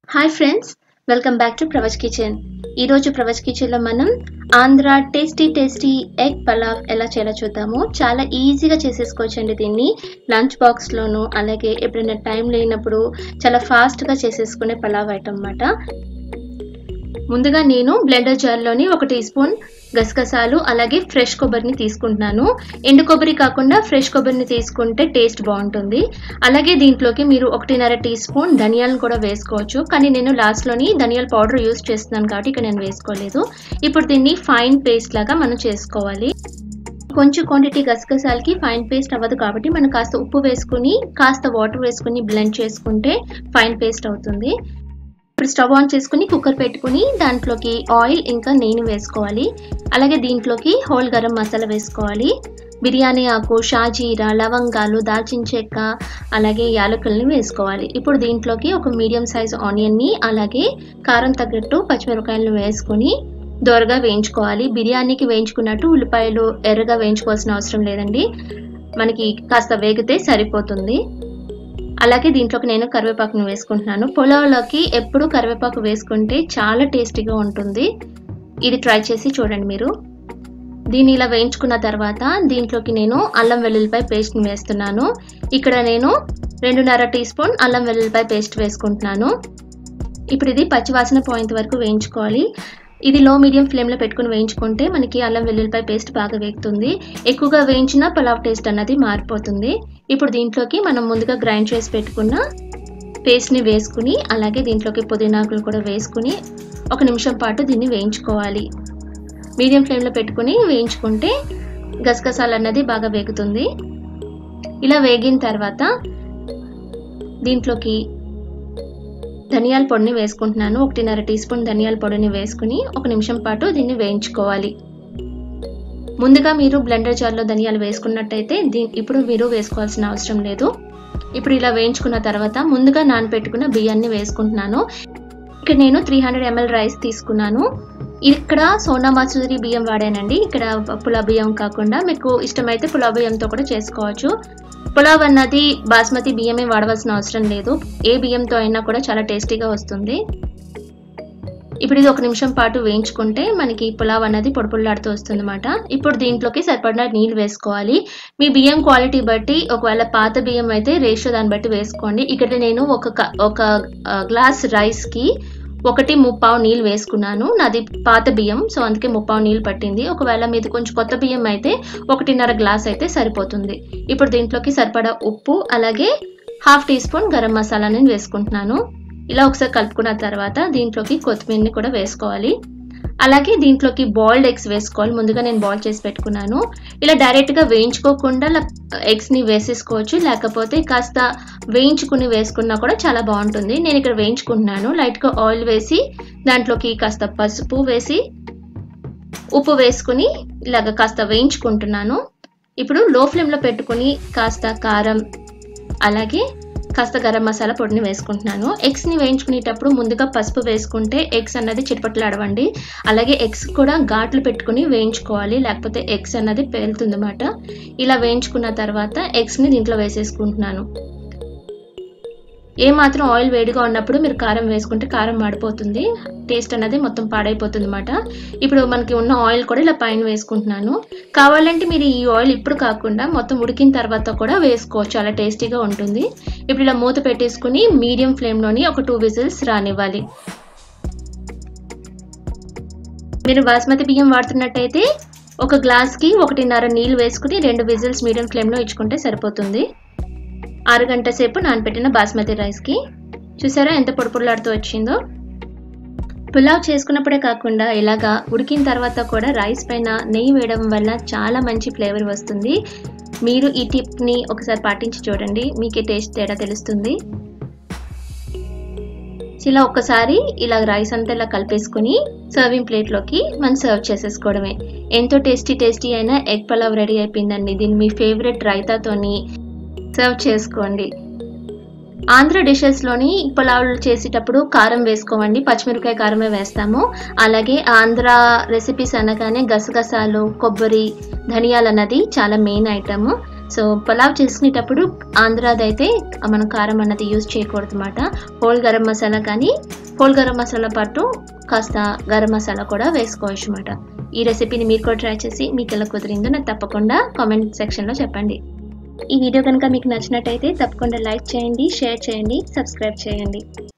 hi friends welcome back to Pravach kitchen ఈరోజు ప్రవచ్ కిచెన్లో మనం Andhra tasty tasty egg pulao ఎలా చేయాలో చూద్దాము చాలా ఈజీగా చేసేసుకోవచ్చండి దీన్ని లంచ్ బాక్స్లోను అలాగే ఎప్పుడైనా టైం లేనప్పుడు చాలా ఫాస్ట్గా చేసేసుకునే పలావ్ ఐటమ్ అన్నమాట ముందుగా నేను బ్లెండర్ జార్లోని ఒక టీ స్పూన్ గసగసాలు అలాగే ఫ్రెష్ కొబ్బరిని తీసుకుంటున్నాను ఎండు కొబ్బరి కాకుండా ఫ్రెష్ కొబ్బరిని తీసుకుంటే టేస్ట్ బాగుంటుంది అలాగే దీంట్లోకి మీరు ఒకటిన్నర టీ స్పూన్ ధనియాలను కూడా వేసుకోవచ్చు కానీ నేను లాస్ట్లోని ధనియాల పౌడర్ యూస్ చేస్తున్నాను కాబట్టి ఇక్కడ నేను వేసుకోలేదు ఇప్పుడు దీన్ని ఫైన్ పేస్ట్ లాగా మనం చేసుకోవాలి కొంచెం క్వాంటిటీ గసగసాలకి ఫైన్ పేస్ట్ అవ్వదు కాబట్టి మనం కాస్త ఉప్పు వేసుకుని కాస్త వాటర్ వేసుకుని బ్లెండ్ చేసుకుంటే ఫైన్ పేస్ట్ అవుతుంది ఇప్పుడు స్టవ్ ఆన్ చేసుకుని కుక్కర్ పెట్టుకుని దాంట్లోకి ఆయిల్ ఇంకా నెయ్యి వేసుకోవాలి అలాగే దీంట్లోకి హోల్ గరం మసాలా వేసుకోవాలి బిర్యానీ ఆకు షాజీరా లవంగాలు దాల్చిన చెక్క అలాగే యాలకుల్ని వేసుకోవాలి ఇప్పుడు దీంట్లోకి ఒక మీడియం సైజ్ ఆనియన్ని అలాగే కారం తగ్గట్టు పచ్చిమిరపకాయలను వేసుకుని దోరగా వేయించుకోవాలి బిర్యానీకి వేయించుకున్నట్టు ఉల్లిపాయలు ఎర్రగా వేయించుకోవాల్సిన అవసరం లేదండి మనకి కాస్త వేగితే సరిపోతుంది అలాగే దీంట్లోకి నేను కరివేపాకును వేసుకుంటున్నాను పులావ్లోకి ఎప్పుడు కరివేపాకు వేసుకుంటే చాలా టేస్టీగా ఉంటుంది ఇది ట్రై చేసి చూడండి మీరు దీన్ని ఇలా వేయించుకున్న తర్వాత దీంట్లోకి నేను అల్లం వెల్లుల్లిపాయ పేస్ట్ని వేస్తున్నాను ఇక్కడ నేను రెండున్నర టీ స్పూన్ అల్లం వెల్లుల్లిపాయ పేస్ట్ వేసుకుంటున్నాను ఇప్పుడు ఇది పచ్చివాసన పోయేంత వరకు వేయించుకోవాలి ఇది లో మీడియం ఫ్లేమ్లో పెట్టుకుని వేయించుకుంటే మనకి అల్లం వెల్లుల్లిపాయ పేస్ట్ బాగా వేగుతుంది ఎక్కువగా వేయించిన పలావ్ టేస్ట్ అన్నది మారిపోతుంది ఇప్పుడు దీంట్లోకి మనం ముందుగా గ్రైండ్ చేసి పెట్టుకున్న పేస్ట్ని వేసుకుని అలాగే దీంట్లోకి పుదీనాకులు కూడా వేసుకుని ఒక నిమిషం పాటు దీన్ని వేయించుకోవాలి మీడియం ఫ్లేమ్లో పెట్టుకుని వేయించుకుంటే గసగసాలు అన్నది బాగా వేగుతుంది ఇలా వేగిన తర్వాత దీంట్లోకి ధనియాల పొడిని వేసుకుంటున్నాను ఒకటిన్నర టీ స్పూన్ ధనియాల పొడిని వేసుకుని ఒక నిమిషం పాటు దీన్ని వేయించుకోవాలి ముందుగా మీరు బ్లెండర్ జార్లో ధనియాలు వేసుకున్నట్టయితే దీ ఇప్పుడు మీరు వేసుకోవాల్సిన అవసరం లేదు ఇప్పుడు ఇలా వేయించుకున్న తర్వాత ముందుగా నానబెట్టుకున్న బియ్యాన్ని వేసుకుంటున్నాను ఇక్కడ నేను త్రీ హండ్రెడ్ ఎంఎల్ రైస్ తీసుకున్నాను ఇక్కడ సోనా మసూరి బియ్యం వాడానండి ఇక్కడ పులా బియ్యం కాకుండా మీకు ఇష్టమైతే పులా బియ్యంతో కూడా చేసుకోవచ్చు పులావ్ అన్నది బాస్మతి బియ్యమే వాడవలసిన అవసరం లేదు ఏ బియ్యంతో అయినా కూడా చాలా టేస్టీగా వస్తుంది ఇప్పుడు ఇది ఒక నిమిషం పాటు వేయించుకుంటే మనకి పులావ్ అన్నది పొడిపుల్లాడుతూ వస్తుంది అనమాట ఇప్పుడు దీంట్లోకి సరిపడిన నీళ్ళు వేసుకోవాలి మీ బియ్యం క్వాలిటీ బట్టి ఒకవేళ పాత బియ్యం అయితే రేషియో దాన్ని బట్టి వేసుకోండి ఇక్కడ నేను ఒక ఒక గ్లాస్ రైస్కి ఒకటి ముప్పావు నీళ్ళు వేసుకున్నాను నాది పాత బియ్యం సో అందుకే ముప్పావు నీళ్ళు పట్టింది ఒకవేళ మీది కొంచెం కొత్త బియ్యం అయితే ఒకటిన్నర గ్లాస్ అయితే సరిపోతుంది ఇప్పుడు దీంట్లోకి సరిపడా ఉప్పు అలాగే హాఫ్ టీ స్పూన్ గరం మసాలాని వేసుకుంటున్నాను ఇలా ఒకసారి కలుపుకున్న తర్వాత దీంట్లోకి కొత్తిమీరని కూడా వేసుకోవాలి అలాగే దీంట్లోకి బాయిల్డ్ ఎగ్స్ వేసుకోవాలి ముందుగా నేను బాయిల్ చేసి పెట్టుకున్నాను ఇలా డైరెక్ట్గా వేయించుకోకుండా ఎగ్స్ని వేసేసుకోవచ్చు లేకపోతే కాస్త వేయించుకుని వేసుకున్నా కూడా చాలా బాగుంటుంది నేను ఇక్కడ వేయించుకుంటున్నాను లైట్గా ఆయిల్ వేసి దాంట్లోకి కాస్త పసుపు వేసి ఉప్పు వేసుకుని ఇలాగ కాస్త వేయించుకుంటున్నాను ఇప్పుడు లో ఫ్లేమ్లో పెట్టుకుని కాస్త కారం అలాగే కాస్త గరం మసాలా పొడిని వేసుకుంటున్నాను ఎగ్స్ని వేయించుకునేటప్పుడు ముందుగా పసుపు వేసుకుంటే ఎగ్స్ అన్నది చిటపట్లాడవండి అలాగే ఎగ్స్ కూడా ఘాట్లు పెట్టుకుని వేయించుకోవాలి లేకపోతే ఎగ్స్ అన్నది పేలుతుందన్నమాట ఇలా వేయించుకున్న తర్వాత ఎగ్స్ని దీంట్లో వేసేసుకుంటున్నాను ఏ మాత్రం ఆయిల్ వేడిగా ఉన్నప్పుడు మీరు కారం వేసుకుంటే కారం మాడిపోతుంది టేస్ట్ అనేది మొత్తం పాడైపోతుంది అనమాట ఇప్పుడు మనకి ఉన్న ఆయిల్ కూడా ఇలా పైన వేసుకుంటున్నాను కావాలంటే మీరు ఈ ఆయిల్ ఇప్పుడు కాకుండా మొత్తం ఉడికిన తర్వాత కూడా వేసుకోవచ్చు చాలా టేస్టీగా ఉంటుంది ఇప్పుడు ఇలా మూత పెట్టేసుకుని మీడియం ఫ్లేమ్లోని ఒక టూ విజిల్స్ రానివ్వాలి మీరు బాస్మతి బియ్యం వాడుతున్నట్టయితే ఒక గ్లాస్కి ఒకటిన్నర నీళ్ళు వేసుకుని రెండు విజిల్స్ మీడియం ఫ్లేమ్లో ఇచ్చుకుంటే సరిపోతుంది ఆరు గంట సేపు నానబెట్టిన బాస్మతి రైస్కి చూసారా ఎంత పొడి పొడిలాడుతూ వచ్చిందో పులావ్ చేసుకున్నప్పుడే కాకుండా ఇలాగా ఉడికిన తర్వాత కూడా రైస్ పైన నెయ్యి వేయడం వల్ల చాలా మంచి ఫ్లేవర్ వస్తుంది మీరు ఈ టిప్ని ఒకసారి పాటించి చూడండి మీకే టేస్ట్ తేడా తెలుస్తుంది ఇలా ఒక్కసారి ఇలా రైస్ అంతా ఇలా కలిపేసుకుని సర్వింగ్ ప్లేట్లోకి మనం సర్వ్ చేసేసుకోవడమే ఎంతో టేస్టీ టేస్టీ అయిన ఎగ్ పలావ్ రెడీ అయిపోయిందండి దీన్ని మీ ఫేవరెట్ రైతాతోని సర్వ్ చేసుకోండి ఆంధ్ర డిషెస్లోని పులావులు చేసేటప్పుడు కారం వేసుకోమండి పచ్చిమిరపకాయ కారమే వేస్తాము అలాగే ఆంధ్ర రెసిపీస్ అనగానే గసగసాలు కొబ్బరి ధనియాలు అన్నది చాలా మెయిన్ ఐటమ్ సో పులావ్ చేసుకునేటప్పుడు ఆంధ్రాది అయితే మనం కారం అన్నది యూజ్ చేయకూడదు అనమాట హోల్ గరం మసాలా కానీ హోల్ గరం మసాలా పాటు కాస్త గరం మసాలా కూడా వేసుకోవచ్చు అనమాట ఈ రెసిపీని మీరు కూడా ట్రై చేసి మీకు ఎలా కుదిరిందో నాకు తప్పకుండా కామెంట్ సెక్షన్లో చెప్పండి ఈ వీడియో కనుక మీకు నచ్చినట్టయితే తప్పకుండా లైక్ చేయండి షేర్ చేయండి సబ్స్క్రైబ్ చేయండి